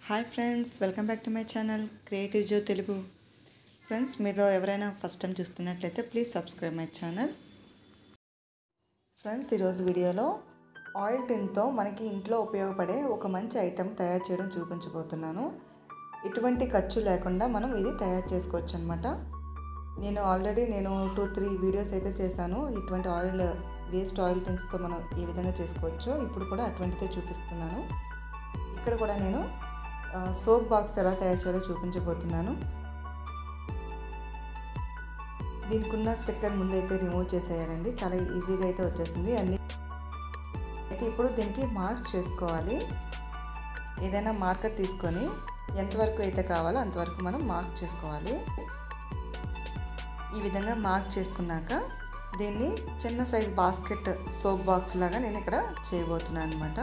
hi friends welcome back to my channel creative Jo Telugu friends మీలో ఎవరైనా first time చూస్తున్నట్లయితే please subscribe my channel friends ఈరోజు వీడియోలో oil టిన్తో మనకి ఇంట్లో ఉపయోగపడే ఒక మంచి ఐటెం తయారు చేయడం చూపించబోతున్నాను ఎటువంటి ఖర్చు లేకుండా మనం ఇది తయారు చేసుకోవచ్చు అనమాట నేను ఆల్రెడీ నేను టూ త్రీ వీడియోస్ అయితే చేశాను ఇటువంటి ఆయిల్ వేస్ట్ ఆయిల్ టిన్స్తో మనం ఏ విధంగా చేసుకోవచ్చో ఇప్పుడు కూడా అటువంటిదే చూపిస్తున్నాను ఇక్కడ కూడా నేను సోప్ బాక్స్ ఎలా తయారు చేయాలో చూపించబోతున్నాను దీనికి ఉన్న స్టిక్కర్ ముందైతే రిమూవ్ చేసేయాలండి చాలా ఈజీగా అయితే వచ్చేస్తుంది అన్ని అయితే ఇప్పుడు దీనికి మార్క్ చేసుకోవాలి ఏదైనా మార్కర్ తీసుకొని ఎంతవరకు అయితే కావాలో అంతవరకు మనం మార్క్ చేసుకోవాలి ఈ విధంగా మార్క్ చేసుకున్నాక దీన్ని చిన్న సైజ్ బాస్కెట్ సోప్ బాక్స్ లాగా నేను ఇక్కడ చేయబోతున్నాను అనమాట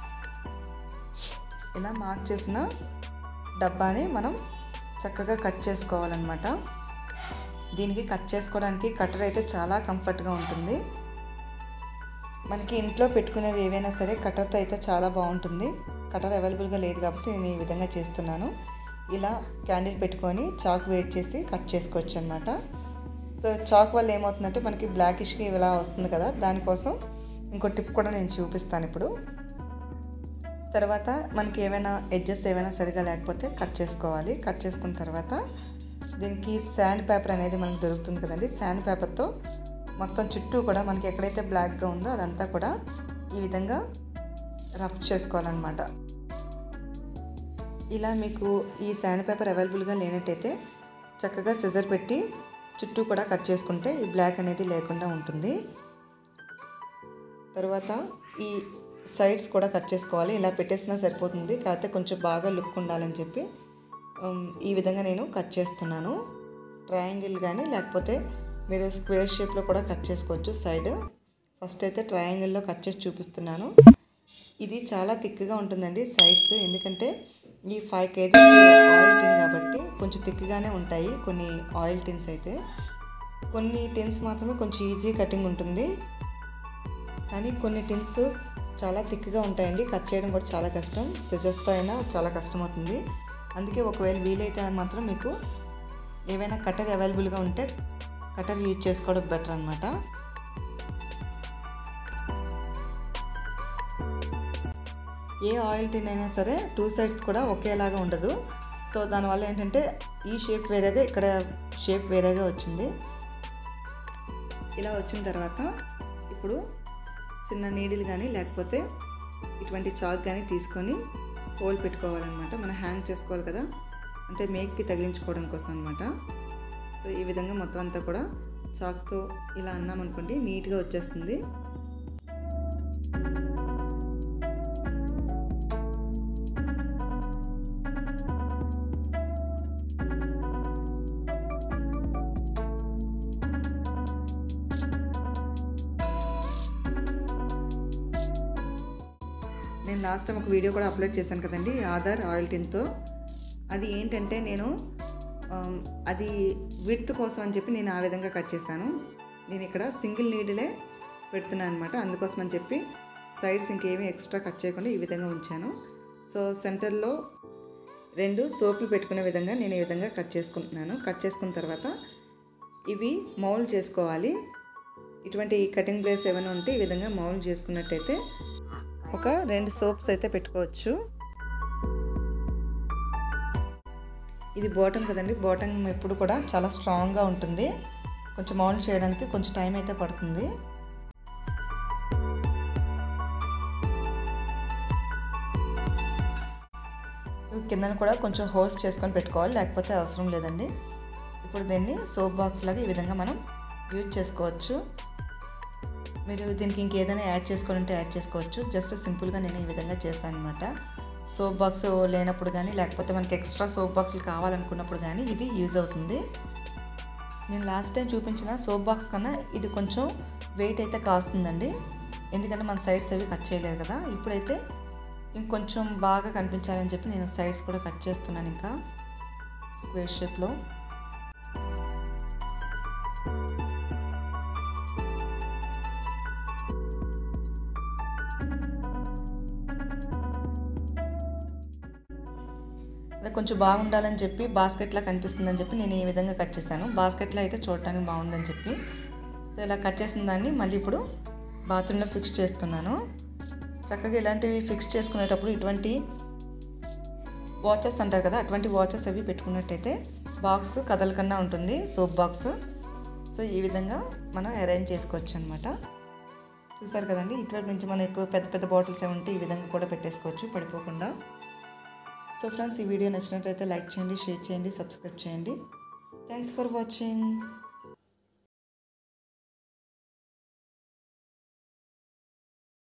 ఇలా మార్క్ చేసిన డబ్బాని మనం చక్కగా కట్ చేసుకోవాలన్నమాట దీనికి కట్ చేసుకోవడానికి కటర్ అయితే చాలా కంఫర్ట్గా ఉంటుంది మనకి ఇంట్లో పెట్టుకునేవి ఏవైనా సరే కటర్తో అయితే చాలా బాగుంటుంది కటర్ అవైలబుల్గా లేదు కాబట్టి నేను ఈ విధంగా చేస్తున్నాను ఇలా క్యాండిల్ పెట్టుకొని చాక్ వెయిట్ చేసి కట్ చేసుకోవచ్చు అనమాట సో చాక్ వల్ల ఏమవుతుందంటే మనకి బ్లాకిష్కి ఇలా వస్తుంది కదా దానికోసం ఇంకో టిప్ కూడా నేను చూపిస్తాను ఇప్పుడు తర్వాత మనకి ఏమైనా ఎడ్జెస్ ఏమైనా సరిగా లేకపోతే కట్ చేసుకోవాలి కట్ చేసుకున్న తర్వాత దీనికి శాండ్ పేపర్ అనేది మనకు దొరుకుతుంది కదండి శాండ్ పేపర్తో మొత్తం చుట్టూ కూడా మనకి ఎక్కడైతే బ్లాక్గా ఉందో అదంతా కూడా ఈ విధంగా రఫ్ చేసుకోవాలన్నమాట ఇలా మీకు ఈ శాండ్ పేపర్ అవైలబుల్గా లేనట్టయితే చక్కగా సిజర్ పెట్టి చుట్టూ కూడా కట్ చేసుకుంటే ఈ బ్లాక్ అనేది లేకుండా ఉంటుంది తర్వాత ఈ సైడ్స్ కూడా కట్ చేసుకోవాలి ఇలా పెట్టేసినా సరిపోతుంది కాకపోతే కొంచెం బాగా లుక్ ఉండాలని చెప్పి ఈ విధంగా నేను కట్ చేస్తున్నాను ట్రయాంగిల్ కానీ లేకపోతే మీరు స్క్వేర్ షేప్లో కూడా కట్ చేసుకోవచ్చు సైడ్ ఫస్ట్ అయితే ట్రయాంగిల్లో కట్ చేసి చూపిస్తున్నాను ఇది చాలా థిక్గా ఉంటుందండి సైడ్స్ ఎందుకంటే ఈ ఫైవ్ కేజీస్ ఆయిల్ టిన్ కాబట్టి కొంచెం థిక్గానే ఉంటాయి కొన్ని ఆయిల్ టిన్స్ అయితే కొన్ని టిన్స్ మాత్రమే కొంచెం ఈజీ కటింగ్ ఉంటుంది కానీ కొన్ని టిన్స్ చాలా థిక్గా ఉంటాయండి కట్ చేయడం కూడా చాలా కష్టం సిజర్స్తో అయినా చాలా కష్టం అవుతుంది అందుకే ఒకవేళ వీలైతే మాత్రం మీకు ఏవైనా కటర్ అవైలబుల్గా ఉంటే కటర్ యూజ్ చేసుకోవడం బెటర్ అనమాట ఏ ఆయిల్ టిన్ అయినా సరే టూ సైడ్స్ కూడా ఒకేలాగా ఉండదు సో దానివల్ల ఏంటంటే ఈ షేప్ వేరేగా ఇక్కడ షేప్ వేరేగా వచ్చింది ఇలా వచ్చిన తర్వాత ఇప్పుడు చిన్న నీడిల్ కానీ లేకపోతే ఇటువంటి చాక్ కానీ తీసుకొని హోల్ పెట్టుకోవాలన్నమాట మనం హ్యాంగ్ చేసుకోవాలి కదా అంటే మేక్కి తగిలించుకోవడం కోసం అనమాట సో ఈ విధంగా మొత్తం అంతా కూడా చాక్తో ఇలా అన్నామనుకోండి నీట్గా వచ్చేస్తుంది నేను లాస్ట్ టైం ఒక వీడియో కూడా అప్లోడ్ చేశాను కదండి ఆధార్ ఆయిల్ టిన్తో అది ఏంటంటే నేను అది విడ్త్ కోసం అని చెప్పి నేను ఆ విధంగా కట్ చేశాను నేను ఇక్కడ సింగిల్ నీడిలే పెడుతున్నాను అనమాట అందుకోసం అని చెప్పి సైడ్స్ ఇంకేమీ ఎక్స్ట్రా కట్ చేయకుండా ఈ విధంగా ఉంచాను సో సెంటర్లో రెండు సోపులు పెట్టుకునే విధంగా నేను ఈ విధంగా కట్ చేసుకుంటున్నాను కట్ చేసుకున్న తర్వాత ఇవి మౌల్డ్ చేసుకోవాలి ఇటువంటి కటింగ్ ప్లేస్ ఏమైనా ఉంటే ఈ విధంగా మౌల్డ్ చేసుకున్నట్టయితే ఒక రెండు సోప్స్ అయితే పెట్టుకోవచ్చు ఇది బాటమ్ కదండి బాటమ్ ఎప్పుడు కూడా చాలా స్ట్రాంగ్గా ఉంటుంది కొంచెం మౌల్డ్ చేయడానికి కొంచెం టైం అయితే పడుతుంది కిందన కూడా కొంచెం హోల్స్ చేసుకొని పెట్టుకోవాలి లేకపోతే అవసరం లేదండి ఇప్పుడు దీన్ని సోప్ బాక్స్ లాగా ఈ విధంగా మనం యూజ్ చేసుకోవచ్చు మీరు దీనికి ఇంకేదైనా యాడ్ చేసుకోవాలంటే యాడ్ చేసుకోవచ్చు జస్ట్ సింపుల్గా నేను ఈ విధంగా చేస్తాను అనమాట సోప్ బాక్స్ లేనప్పుడు కానీ లేకపోతే మనకి ఎక్స్ట్రా సోప్ బాక్స్లు కావాలనుకున్నప్పుడు కానీ ఇది యూజ్ అవుతుంది నేను లాస్ట్ టైం చూపించిన సోప్ బాక్స్ కన్నా ఇది కొంచెం వెయిట్ అయితే కాస్తుందండి ఎందుకంటే మన సైడ్స్ అవి కట్ చేయలేదు కదా ఇప్పుడైతే ఇంకొంచెం బాగా కనిపించాలని చెప్పి నేను సైడ్స్ కూడా కట్ చేస్తున్నాను ఇంకా స్క్వేర్ షేప్లో అది కొంచెం బాగుండాలని చెప్పి బాస్కెట్లా కనిపిస్తుందని చెప్పి నేను ఈ విధంగా కట్ చేశాను బాస్కెట్లో అయితే చూడటానికి బాగుందని చెప్పి సో ఇలా కట్ చేసిన దాన్ని మళ్ళీ ఇప్పుడు బాత్రూంలో ఫిక్స్ చేస్తున్నాను చక్కగా ఇలాంటివి ఫిక్స్ చేసుకునేటప్పుడు ఇటువంటి వాచెస్ అంటారు కదా అటువంటి వాచెస్ అవి పెట్టుకున్నట్టయితే బాక్స్ కదలకుండా ఉంటుంది సోప్ బాక్స్ సో ఈ విధంగా మనం అరేంజ్ చేసుకోవచ్చు అనమాట చూసారు కదండి ఇటువైపు నుంచి మనం ఎక్కువ పెద్ద పెద్ద బాటిల్స్ ఏమి ఉంటే ఈ విధంగా కూడా పెట్టేసుకోవచ్చు పడిపోకుండా సో ఫ్రెండ్స్ ఈ వీడియో నచ్చినట్లయితే లైక్ చేయండి షేర్ చేయండి సబ్స్క్రైబ్ చేయండి థ్యాంక్స్ ఫర్ వాచింగ్